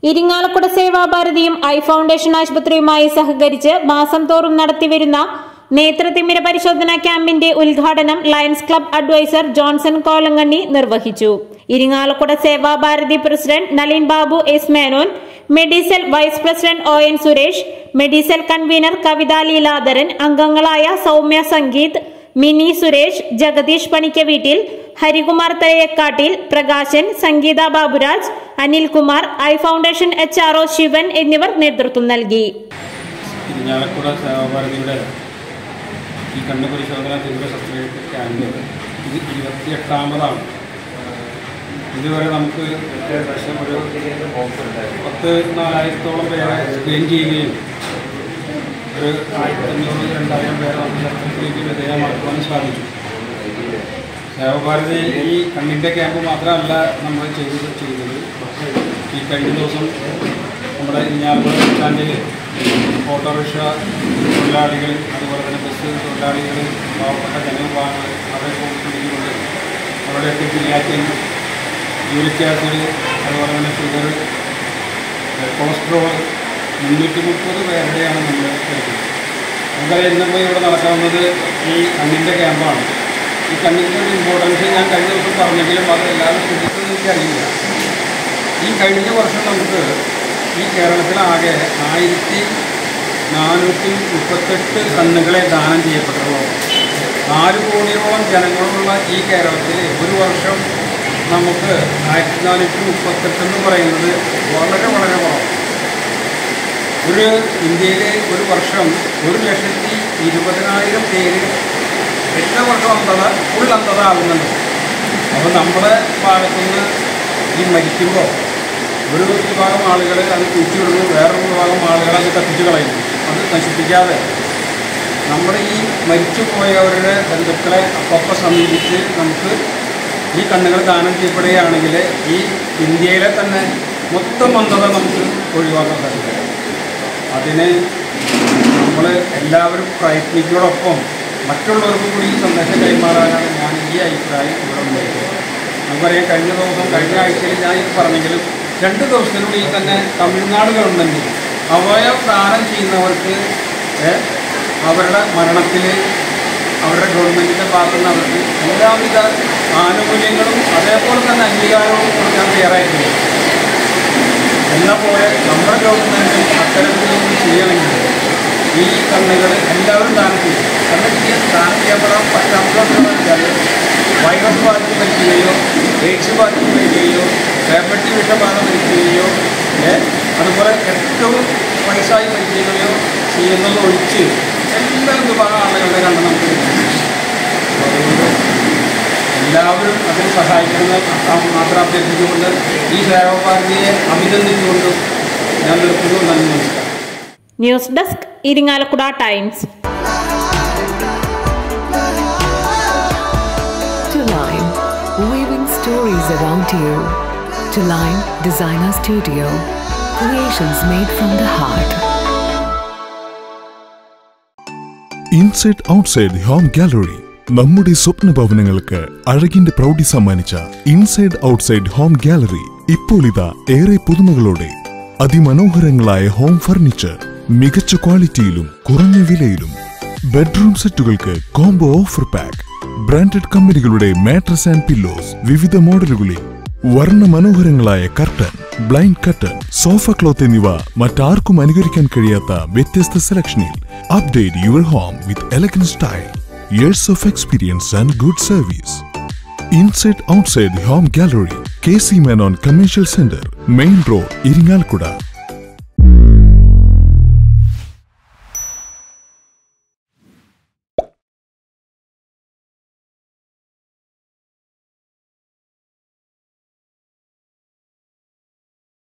ഇരിങ്ങാലക്കുട സേവാഭാരതിയും eye foundation ആശുപത്രിയുമായി സഹകരിച്ച് മാസം തോറും നടത്തിവരുന്ന നേത്രതിമിര പരിശോധനാ ക്യാമ്പിന്റെ ഉദ്ഘാടനം Lions club adviser Johnson Kolanganni നിർവഹിച്ചു Irinjalakuda Sevabharathi president Nalin Babu S Menon medicell vice president O N Suresh medicell convener Kavitha Leeladharan അംഗങ്ങളായ Soumya Sangeeth Mini Suresh Jagadeesh Panikkaveettil Harikumar Thalayakkattil Prakashan Sangeetha Baburaj Anilkumar eye foundation H R Sivan എന്നിവർ നേതൃത്വം നൽകി ഇരിഞ്ഞാലക്കുട സേവാഭാരതിയുടെ ഈ കണ്ണ് പരിശോധന തീവ്ര ശസ്ത്രക്രിയ ക്യാമ്പ് ഇത് ഇരുപത്തിയെട്ടാമതാണ് ഇതുവരെ നമുക്ക് ഏകദേശം ഒരു പത്ത് നാലായിരത്തോളം പേരെ സ്ക്രീൻ ചെയ്യുകയും ഒരു ആയിരത്തഞ്ഞൂറ് രണ്ടായിരം പേരെ നമുക്ക് ശസ്ത്രക്രിയക്ക് വിധേയമാക്കുവാനും സാധിച്ചു സേവഭാരതി ഈ കണ്ണിൻ്റെ ക്യാമ്പ് മാത്രമല്ല നമ്മൾ ചെയ്തത് ചെയ്തത് ഈ കഴിഞ്ഞ ദിവസം നമ്മുടെ ഇരിഞ്ഞാലക്കുട ബസ് സ്റ്റാൻഡിൽ ഓട്ടോറിക്ഷ തൊഴിലാളികൾ അതുപോലെ തന്നെ ബസ് തൊഴിലാളികൾ പാവപ്പെട്ട ജനവിഭാഗങ്ങൾ അവരെ പിടിച്ചുകൊണ്ട് അവരുടെയൊക്കെ ക്രിയാറ്റിൻ യൂറിക് ആസിഡ് അതുപോലെ തന്നെ ഷുഗർ കൊളസ്ട്രോൾ മുന്നൂറ്റി മുപ്പത് പേരുടെയാണ് നമ്മൾ എടുക്കുന്നത് നമുക്കറിയാം ഇന്നിപ്പോൾ ഇവിടെ നടക്കാവുന്നത് ഈ കണ്ണിൻ്റെ ക്യാമ്പാണ് ഈ കണ്ണിൻ്റെ ഒരു ഇമ്പോർട്ടൻസ് ഞാൻ കഴിഞ്ഞ ദിവസം പറഞ്ഞെങ്കിലും അത് എല്ലാവരും ശ്രദ്ധിച്ചത് എനിക്കറിയില്ല ഈ കഴിഞ്ഞ വർഷം നമുക്ക് ഈ കേരളത്തിലാകെ ആയിരത്തി നാനൂറ്റി മുപ്പത്തെട്ട് കണ്ണുകളെ ദാനം ചെയ്യപ്പെട്ടുള്ളൂ നാല് കോടിയോളം ജനങ്ങളുള്ള ഈ കേരളത്തിൽ ഒരു വർഷം നമുക്ക് ആയിരത്തി നാനൂറ്റി മുപ്പത്തെട്ട് എന്ന് പറയുന്നത് വളരെ വളരെ കുറവ് ഒരു ഇന്ത്യയിലെ ഒരു വർഷം ഒരു ലക്ഷത്തി ഇരുപതിനായിരം പേര് എല്ലാ വർഷവും അന്ധത ഫുൾ അന്ധത ആകുന്നുണ്ട് അപ്പോൾ നമ്മുടെ ഭാഗത്തുനിന്ന് ഈ മരിക്കുമ്പോൾ ഒരു വിഭാഗം ആളുകൾ അത് കുഴിച്ചുവിടുന്നു വേറൊരു വിഭാഗം ആളുകൾ അത് കത്തിച്ചു കളയുന്നു അത് നശിപ്പിക്കാതെ നമ്മുടെ ഈ മരിച്ചു പോയവരുടെ ബന്ധുക്കളെ അപ്പപ്പം സമീപിച്ച് നമുക്ക് ഈ കണ്ണുകൾ ദാനം ചെയ്യപ്പെടുകയാണെങ്കിൽ ഈ ഇന്ത്യയിലെ തന്നെ മൊത്തം അന്ധത നമുക്ക് ഒഴിവാക്കാൻ സാധിക്കും അതിന് നമ്മൾ എല്ലാവരും പ്രയത്നിക്കുന്നതോടൊപ്പം മറ്റുള്ളവർക്കും കൂടി ഈ സന്ദേശം കൈമാറാനാണ് ഞാൻ ഈ അഭിപ്രായം ഇവിടെ ഉന്നയിക്കുന്നത് നമുക്കറിയാം കഴിഞ്ഞ ദിവസം കഴിഞ്ഞ ആഴ്ചയിൽ ഞാൻ ഇത് പറഞ്ഞെങ്കിലും രണ്ട് ദിവസത്തിനുള്ളിൽ തന്നെ തമിഴ്നാട് ഗവൺമെൻറ് അവയവ ദാനം ചെയ്യുന്നവർക്ക് ഏ, അവരുടെ മരണത്തിൽ അവരുടെ ഗവൺമെൻറ്റിൻ്റെ ഭാഗത്തു നിന്ന് അവർക്ക് എല്ലാവിധ ആനുകൂല്യങ്ങളും അതേപോലെ തന്നെ അംഗീകാരവും കൊടുക്കാൻ തയ്യാറായിട്ടുണ്ട് എന്ന പോലെ നമ്മുടെ ഗവൺമെൻറ് അത്തരത്തിലൊന്നും ചെയ്യണമെങ്കിൽ ഈ കണ്ണുകൾ എല്ലാവരും ദാനം ചെയ്യും കണ്ണ് ചെയ്യാൻ ദാനം ചെയ്യപ്പെടാൻ പറ്റാത്തതെന്ന് വെച്ചാൽ വൈറസ് ബാധിച്ച് മരിക്കുകയോ എയ്ഡ്സ് ബാധിച്ച് മരിക്കുകയോ ഡയബറ്റി വിഷബാധ മരിക്കുകയോ ഏ, അതുപോലെ ഏറ്റവും വയസ്സായി മരിക്കുകയോ ചെയ്യുന്നത് ഒഴിച്ച് എല്ലാ വിഭാഗം ആളുകളുടെ കണ്ണ് നമുക്ക് കിട്ടും. അപ്പോൾ അതുകൊണ്ട് എല്ലാവരും അതിന് സഹായിക്കണമെന്ന് മാത്രം അഭ്യർത്ഥിച്ചുകൊണ്ട് ഈ സേവാഭാരതിയെ അഭിനന്ദിച്ചുകൊണ്ടും ഞാൻ നിർത്തുന്നു നന്ദി നമസ്കാരം news desk Irinjalakuda times To Line, weaving stories around you. To Line Designer Studio, creations made from the heart. Inside outside home gallery നമ്മുടെ സ്വപ്ന ഭവനങ്ങൾക്ക് അഴകിന്റെ പ്രൗഢി സമ്മാനിച്ച ഇൻസൈഡ് ഔട്ട്സൈഡ് ഹോം ഗാലറി ഇപ്പോൾ ഇതാ ഏറെ പുതുമകളോടെ അതിമനോഹരങ്ങളായ ഹോം ഫർണിച്ചർ മികച്ച ക്വാളിറ്റിയിലും കുറഞ്ഞ വിലയിലും ബെഡ്റൂം സെറ്റുകൾക്ക് കോംബോ ഓഫർ പാക്ക് ബ്രാൻഡഡ് കമ്പനികളുടെ മാട്രസ് ആൻഡ് പില്ലോസ് വിവിധ മോഡലുകളിൽ വർണ്ണ മനോഹരങ്ങളായ curtain blind curtain sofa cloth എന്നിവ മറ്റാർക്കും അനുകരിക്കാൻ കഴിയാത്ത വ്യത്യസ്ത സെലക്ഷനിൽ update your home with elegant style years of experience and good service inside outside home gallery K C Menon commercial centre main road Irinjalakuda